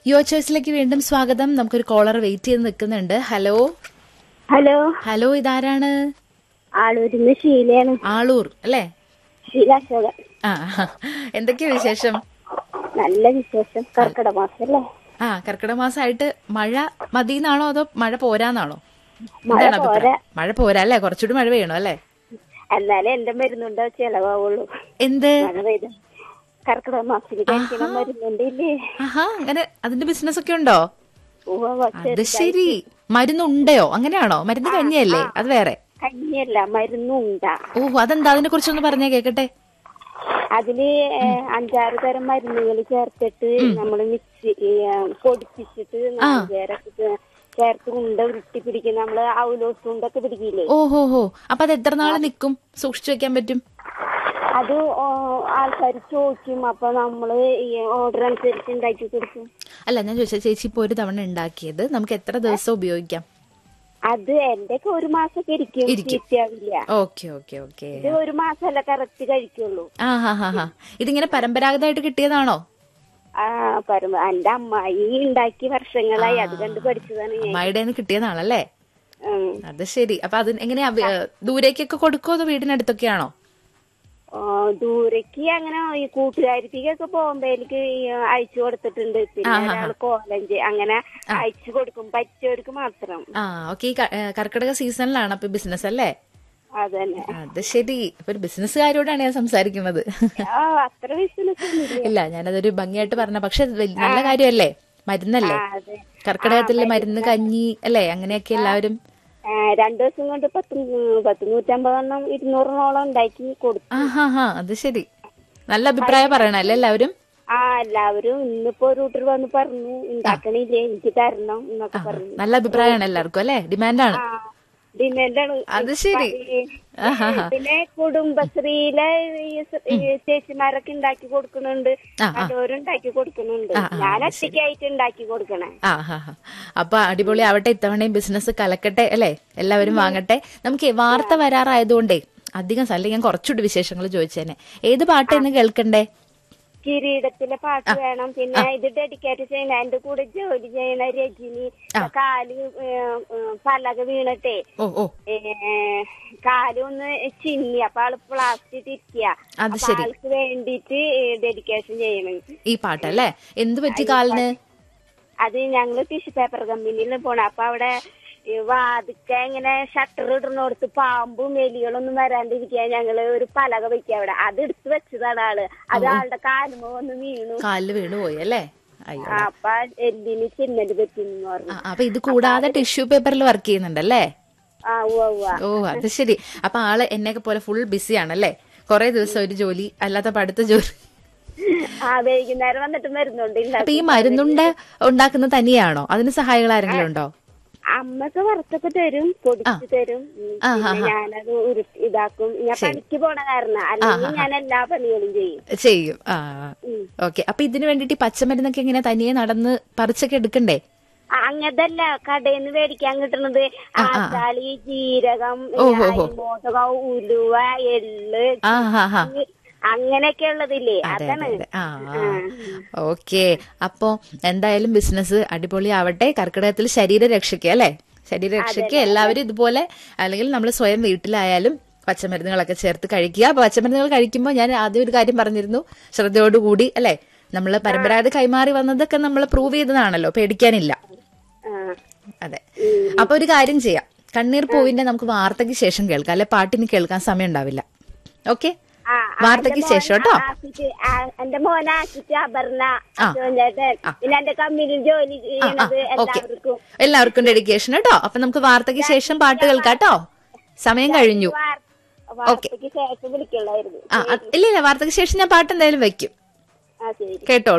യുവ ചോയ്സിലേക്ക് വീണ്ടും സ്വാഗതം നമുക്കൊരു കോളർ വെയിറ്റ് ചെയ്ത് നിൽക്കുന്നുണ്ട് ഹലോ ഹലോ ഹലോ ഇതാരാണ് ആളൂരിന്ന് ഷീലയാണ് ആളൂർ അല്ലേ ഷീല അശോകൻ ആ എന്തൊക്കെയാ വിശേഷം നല്ല വിശേഷം കർക്കിടക മാസം അല്ലേ ആ കർക്കിടക മാസമായിട്ട് മഴ മതിന്നാണോ അതോ മഴ പോരാന്നാണോ മഴ എന്താണ് പോരാ അഭിപ്രായം മഴ പോരാ അല്ലേ കുറച്ചുകൂടി മഴ പെയ്യണം അല്ലേ എന്നാലേ എന്റെ മരുന്നുണ്ടോ ചെലവാവുള്ളൂ എന്ത് മഴ പെയ്ത കർക്കിടക മാസത്തിൽ കഴിക്കണം മരുന്നുണ്ട് ഇല്ലേ ആഹാ അങ്ങനെ അതിന്റെ ബിസിനസ് ഒക്കെ ഉണ്ടോ ഉവ്വ് അത് ശരി മരുന്നുണ്ടയോ അങ്ങനെയാണോ മരുന്ന് കഞ്ഞിയല്ലേ അത് വേറെ കഞ്ഞിയല്ല മരുന്നുണ്ടാ ഓ അതെന്താ അതിനെ കുറിച്ചൊന്ന് പറഞ്ഞേ കേക്കട്ടെ അതില് ഏഹ്, അഞ്ചാറ് തരം മരുന്നുകൾ ചേർത്തിട്ട് നമ്മൾ മിക്സ് പൊടിപ്പിച്ചിട്ട് നാളികേരൊക്കെ ചേ- ചേർത്ത് ഉണ്ട ഉരുട്ടി പിടിക്കുന്ന നമ്മള് ഔലോസ് ഉണ്ടൊക്കെ പിടിക്കില്ലേ ഓഹോ ഹോ അപ്പൊ അത് എത്ര നാള് നിക്കും സൂക്ഷിച്ചു വെക്കാൻ പറ്റും അത് ആൾക്കാർ ചോദിക്കും അപ്പൊ നമ്മള് ഈ ഓർഡർ അനുസരിച്ച് ഉണ്ടാക്കി കൊടുക്കും അല്ല ഞാൻ ചോദിച്ചാൽ ചേച്ചി ഇപ്പൊ ഒരു തവണ ഉണ്ടാക്കിയത് നമുക്ക് എത്ര ദിവസം ഉപയോഗിക്കാം അത് എന്റെ ഒക്കെ ഒരു മാസമൊക്കെ ഇരിക്കും ഇരിക്കും. ചീത്തയാവില്ല ഓക്കെ ഓക്കെ ഓക്കെ ഇത് ഒരു മാസമല്ല കറക്റ്റ് കഴിക്കുള്ളൂ ആ ഹാ ഹാ ഹാ ഇതിങ്ങനെ പരമ്പരാഗതമായിട്ട് കിട്ടിയതാണോ ആ പരമ എന്റെ അമ്മായി ഉണ്ടാക്കി വർഷങ്ങളായി അത് കണ്ട് പഠിച്ചതാണ് ഞാൻ അമ്മായിടെ നിന്ന് കിട്ടിയതാണല്ലേ ഉം. അത് ശരി അപ്പൊ അത് എങ്ങനെയാ വി- ഏ, ദൂരേക്കൊക്കെ കൊടുക്കുമോ അതോ വീടിനടുത്തൊക്കെയാണോ ആ, ദൂരേക്ക് അങ്ങനെ ഈ കൂട്ടുകാരിക്കൊക്കെ പോകുമ്പോ എനിക്ക് ഈ അയച്ചു കൊടുത്തിട്ടുണ്ട് പിന്നെ ഒരാള് കോലഞ്ച് അങ്ങനെ അയച്ചു കൊടുക്കും പറ്റിയവർക്ക് മാത്രം ആ ഓക്കെ ഈ ക- ഏ, കർക്കിടക സീസണിലാണ് അപ്പൊ ബിസിനസ് അല്ലേ അതന്നെ അത് ശരി അപ്പൊ ഒരു ബിസിനസ്സുകാരോടാണ് ഞാൻ സംസാരിക്കുന്നത് ആ അത്ര ബിസിനസ് ഒന്നുമില്ല ഇല്ല ഞാനതൊരു ഭംഗിയായിട്ട് പറഞ്ഞ പക്ഷെ അത് വലിയ- നല്ല കാര്യമല്ലേ മരുന്നല്ലേ ആ, അതെ കർക്കിടകത്തിലെ മരുന്ന് കഞ്ഞി അല്ലേ അങ്ങനെയൊക്കെ എല്ലാവരും ആ, രണ്ടു ദിവസം കൊണ്ട് പത്ത് നൂ- പത്ത് നൂറ്റമ്പതെണ്ണം ഇരുന്നൂറിനോളം ഉണ്ടാക്കി കൊടുത്തു ആ ഹാ ഹാ അത് ശരി നല്ല അഭിപ്രായം പറയണം അല്ലേ എല്ലാവരും ആ എല്ലാവരും ഇന്നിപ്പോ ഒരു കൂട്ടർ വന്ന് പറഞ്ഞു ഉണ്ടാക്കണില്ലേ എനിക്ക് തരണം എന്നൊക്കെ പറഞ്ഞു നല്ല അഭിപ്രായമാണ് എല്ലാവർക്കും അല്ലേ ഡിമാൻഡാണ് ആ ഡിമാൻഡാണ് അത് ശരി ആഹാ ഹാ പിന്നെ കുടുംബശ്രീയിലെ ഈ സ- ഈ ചേച്ചിമാരൊക്കെ ഉണ്ടാക്കി കൊടുക്കുന്നുണ്ട് ആ, ആ. പലരും ഉണ്ടാക്കി കൊടുക്കുന്നുണ്ട് ഞാൻ ഒറ്റയ്ക്കായിട്ട് ഉണ്ടാക്കി കൊടുക്കണേ ആ ഹാ ഹാ അപ്പൊ അടിപൊളി ആവട്ടെ ഇത്തവണയും ബിസിനസ് കലക്കട്ടെ അല്ലേ എല്ലാവരും വാങ്ങട്ടെ നമുക്ക് വാർത്ത വരാറായതുകൊണ്ടേ അധികം സ്ഥലം ഞാൻ കുറച്ചുകൂടി വിശേഷങ്ങൾ ചോദിച്ചേനെ ഏത് പാട്ടായിരുന്നു കേൾക്കണ്ടേ കിരീടത്തിലെ പാട്ട് വേണം പിന്നെ ഇത് ഡെഡിക്കേറ്റ് ചെയ്യുന്ന എന്റെ കൂടെ ജോലി ചെയ്യണ രജനി കാല് ഏഹ്, ഏഹ്, പലക വീണട്ടെ ഓ ഓ ഏഹ്, കാല് ഒന്ന് ചിന്നി അപ്പൊ ആള് പ്ലാസ്റ്റിക് ഇരിക്കുക അത് അപ്പൊ ആൾക്ക് വേണ്ടിട്ട് ഡെഡിക്കേഷൻ ചെയ്യണം ഈ പാട്ടല്ലേ എന്ത് പറ്റി കാലിന് അത് ഞങ്ങള് ടിഷ്യൂ പേപ്പർ കമ്പനിയിൽ പോണ അപ്പൊ അവിടെ ഈ വാതിക്ക ഇങ്ങനെ ഷട്ടർ ഇടുന്നോടത്ത് പാമ്പും എലികളൊന്നും വരാണ്ടിരിക്കാൻ ഞങ്ങള് ഒരു പലക വെക്കുക അവിടെ അത് എടുത്ത് വെച്ചതാണ് ആള് അത് ആളുടെ കാലുമോ ഒന്ന് വീണു കാലില് വീണു പോയി അല്ലേ അയ്യോ ആ, അപ്പൊ എല്ലിന് ചിഹ്നല് പറ്റിന്ന് പറഞ്ഞു ആ, അപ്പൊ ഇത് കൂടാതെ ടിഷ്യൂ പേപ്പറിൽ വർക്ക് ചെയ്യുന്നുണ്ടല്ലേ ആ ഉവ്വ ഉവ്വ ഓ അത് ശരി അപ്പൊ ആള് എന്നെയൊക്കെ പോലെ ഫുൾ ബിസി ആണല്ലേ കൊറേ ദിവസം ഒരു ജോലി അല്ലാത്ത അടുത്ത ജോലി ആ വൈകുന്നേരം വന്നിട്ട് മരുന്നുണ്ട് അപ്പൊ ഈ മരുന്നുണ്ട ഉണ്ടാക്കുന്നത് തനിയാണോ അതിന് സഹായികൾ ആരെങ്കിലും ഉണ്ടോ അമ്മക്ക് വറുത്തൊക്കെ തരും പൊടിച്ച് തരും ഉം, പിന്നെ ഞാനത് ഉരുട്ടി ഇതാക്കും ഞാൻ പണിക്ക് പോണ കാരണം അല്ലെങ്കിൽ ഞാൻ എല്ലാ പണികളും ചെയ്യും ചെയ്യും ആ ഉം. ഓക്കെ അപ്പൊ ഇതിനു വേണ്ടിട്ട് ഈ പച്ചമരുന്നൊക്കെ ഇങ്ങനെ തനിയെ നടന്ന് പറിച്ചൊക്കെ എടുക്കണ്ടേ ആ, അങ്ങനത്തല്ല കടയിൽ നിന്ന് മേടിക്കാൻ കിട്ടുന്നത് ആശാളി ജീരകം മോദകം ഉലുവ എള്ള് ആ ഹാ ഹാ ഈ അങ്ങനെയൊക്കെ ഉള്ളതില്ലേ അതെ അതാണ് അതെ അതെ ആ ഓക്കെ അപ്പോ എന്തായാലും ബിസിനസ് അടിപൊളി ആവട്ടെ കർക്കിടകത്തിൽ ശരീരരക്ഷയ്ക്ക് അല്ലേ ശരീരരക്ഷയ്ക്ക് എല്ലാവരും ഇതുപോലെ അല്ലെങ്കിൽ നമ്മൾ സ്വയം വീട്ടിലായാലും പച്ചമരുന്നുകളൊക്കെ ചേർത്ത് കഴിക്കുക അപ്പൊ പച്ചമരുന്നുകൾ കഴിക്കുമ്പോൾ ഞാൻ ആദ്യം ഒരു കാര്യം പറഞ്ഞിരുന്നു ശ്രദ്ധയോടുകൂടി അല്ലെ നമ്മൾ പരമ്പരാഗത കൈമാറി വന്നതൊക്കെ നമ്മൾ പ്രൂവ് ചെയ്തതാണല്ലോ പേടിക്കാനില്ല ആ. അതെ അപ്പൊ ഒരു കാര്യം ചെയ്യാം കണ്ണീർ പൂവിന്റെ നമുക്ക് വാർത്തയ്ക്ക് ശേഷം കേൾക്കാം അല്ലെ പാട്ടിന് കേൾക്കാൻ സമയം ഉണ്ടാവില്ല ഓക്കെ ആ, വാർത്തയ്ക്ക് എന്റെ ശേഷം മോനെ കേട്ടോ ആക്കിയിട്ട്, ആ, എന്റെ മോനെ ആക്കിട്ട് അപർണ ചേട്ടൻ പിന്നെ എന്റെ കമ്പനിയിൽ ജോലി ചെയ്യണത് ഓക്കെ എല്ലാവർക്കും എല്ലാവർക്കും ഡെഡിക്കേഷൻ കേട്ടോ അപ്പൊ നമുക്ക് വാർത്തയ്ക്ക് ശേഷം പാട്ട് കേൾക്കാം കേട്ടോ സമയം കഴിഞ്ഞു വാർ- വാർത്തയ്ക്ക് ശേഷം വിളിക്കുള്ളായിരുന്നു ആ അത്- ഇല്ല ഇല്ല വാർത്തയ്ക്ക് ശേഷം ഞാൻ പാട്ട് എന്തായാലും വെക്കും ആ ശരി കേട്ടോ